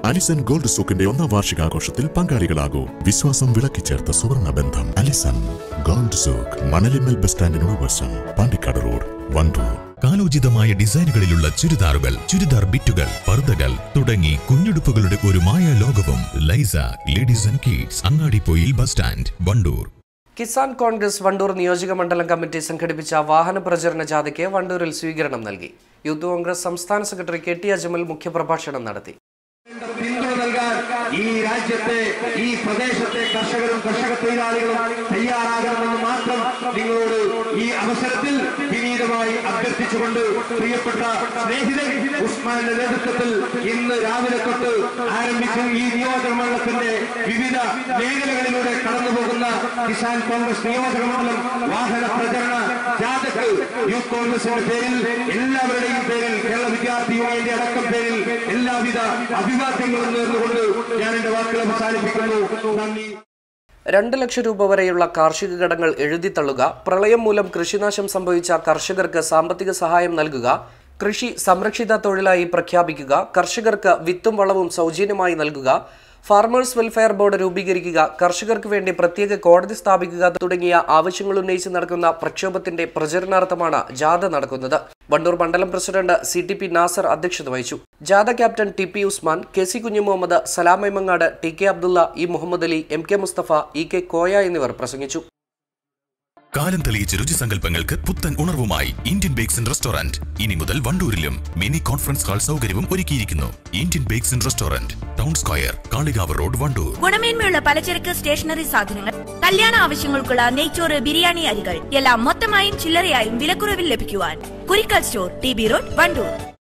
Allison gold സൂക്കിന്റെ ഒന്നാം വാർഷികാഘോഷത്തിൽ പങ്കാളികളാകൂ വിശ്വാസം വിളക്കിച്ചേർത്ത സുവർണ ബന്ധം Alison gold souk Manalimal bus സ്റ്റാൻഡിനോട് വശം പാണ്ടിക്കാട് റോഡ് വണ്ടൂർ കാലോചിതമായ ഡിസൈനുകളിലുള്ള ചുരിദാറുകൾ ചുരിദാർ ബിറ്റുകൾ പർദ്ദകൾ തുടങ്ങി കുഞ്ഞുടുപ്പുകളുടെ ഒരു മായ ലോകവും Laisa ladies and kids Angadippoyil bus stand Wandoor Kisan Congress Wandoor നിയോജക മണ്ഡലം കമ്മിറ്റി സംഘടിപ്പിച്ച വാഹന പ്രചരണ ജാഥയ്ക്ക് വണ്ടൂരിൽ സ്വീകരണം നൽകി യൂത്ത് കോൺഗ്രസ് സംസ്ഥാന സെക്രട്ടറി കെ ടി അജ്മൽ മുഖ്യപ്രഭാഷണം നടത്തി പിന്തുണ നൽകാൻ ഈ രാജ്യത്തെ ഈ പ്രദേശത്തെ കർഷകരും കർഷക തൊഴിലാളികളും തയ്യാറാകണമെന്ന് മാത്രം നിങ്ങളോട് ഈ അവസരത്തിൽ വിനീതമായി അഭ്യർത്ഥിച്ചുകൊണ്ട് പ്രിയപ്പെട്ട സ്നേഹിതൻ ഉസ്മാന്റെ നേതൃത്വത്തിൽ ഇന്ന് രാവിലെ തൊട്ട് ആരംഭിച്ച ഈ നിയോജക മണ്ഡലത്തിന്റെ വിവിധ മേഖലകളിലൂടെ കടന്നുപോകുന്ന കിസാൻ കോൺഗ്രസ് നിയോജക മണ്ഡലം വാഹന പ്രചരണ ജാഥക്ക് യൂത്ത് കോൺഗ്രസിന്റെ പേരിൽ എല്ലാവരുടെയും പേരിൽ കേരള വിദ്യാർത്ഥി യൂണിയന്റെ അടക്കം പേരിൽ എല്ലാവിധ അഭിവാദ്യങ്ങളും നേർന്നുകൊണ്ട് ഞാൻ എന്റെ വാക്കുകൾ അവസാനിപ്പിക്കുന്നു നന്ദി രണ്ട് ലക്ഷം രൂപ വരെയുള്ള കാർഷിക കടങ്ങൾ എഴുതിത്തള്ളുക പ്രളയം മൂലം കൃഷിനാശം സംഭവിച്ച കർഷകർക്ക് സാമ്പത്തിക സഹായം നൽകുക കൃഷി സംരക്ഷിത തൊഴിലായി പ്രഖ്യാപിക്കുക കർഷകർക്ക് വിത്തും വളവും സൗജന്യമായി നൽകുക ഫാർമേഴ്സ് വെൽഫെയർ ബോർഡ് രൂപീകരിക്കുക കർഷകർക്ക് വേണ്ടി പ്രത്യേക കോടതി സ്ഥാപിക്കുക തുടങ്ങിയ ആവശ്യങ്ങൾ ഉന്നയിച്ച് നടക്കുന്ന പ്രക്ഷോഭത്തിന്റെ പ്രചരണാർത്ഥമാണ് ജാഥ നടക്കുന്നത് വണ്ടൂർ മണ്ഡലം president C T P Nasar അധ്യക്ഷത വഹിച്ചു ജാഥ captain T P Usman K C Kunhu Muhammad സലാമൈമങ്ങാട് T K Abdulla E Muhammad Ali M K Mustafa E K Koya എന്നിവർ പ്രസംഗിച്ചു കാലം തെളിയിച്ച രുചിസങ്കല്പങ്ങൾക്ക് പുത്തൻ ഉണർവുമായി ഇന്ത്യൻ ബേക്സ് ആൻഡ് റെസ്റ്റോറന്റ് ഇനി മുതൽ വണ്ടൂരിലും മിനി കോൺഫറൻസ് ഹാൾ സൗകര്യവും ഒരുക്കിയിരിക്കുന്നു Indian bakes and restaurant town square Kalikavu road Wandoor ഗുണമേന്മയുള്ള പലചരക്ക് സ്റ്റേഷനറി സാധനങ്ങൾ കല്യാണ ആവശ്യങ്ങൾക്കുള്ള നെയ്ച്ചോറ് ബിരിയാണി അരികൾ എല്ലാം മൊത്തമായും ചില്ലറയായും വിലക്കുറവിൽ ലഭിക്കുവാൻ Kurikkal store T B road Wandoor